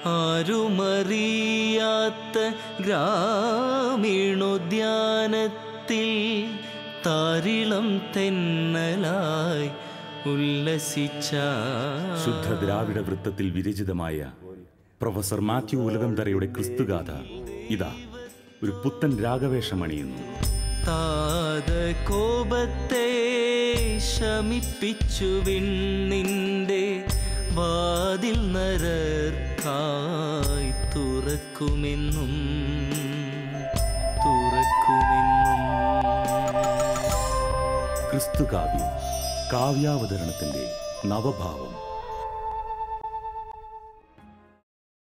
ആരുമറിയാത്ത ഗ്രാമീണോദ്യാനത്തിൽ താരിളം തെന്നലായി ഉല്ലസിച്ച ശുദ്ധ ദ്രാവിഡ വൃത്തത്തിൽ വിരചിതമായ പ്രൊഫസർ മാത്യു ഉലകംതറയുടെ ക്രിസ്തുഗാഥ ഇതാ ഒരു പുത്തൻ രാഗവേഷമണിയുന്നു താത കോപത്തെ ശമിപ്പിച്ചു വിണ്ണിന്റെ വാതിൽ നരർക്കായി തുറക്കുമെന്നും തുറക്കുമെന്നും ക്രിസ്തുകാവ്യം കാവ്യാവതരണത്തിന്റെ നവഭാവം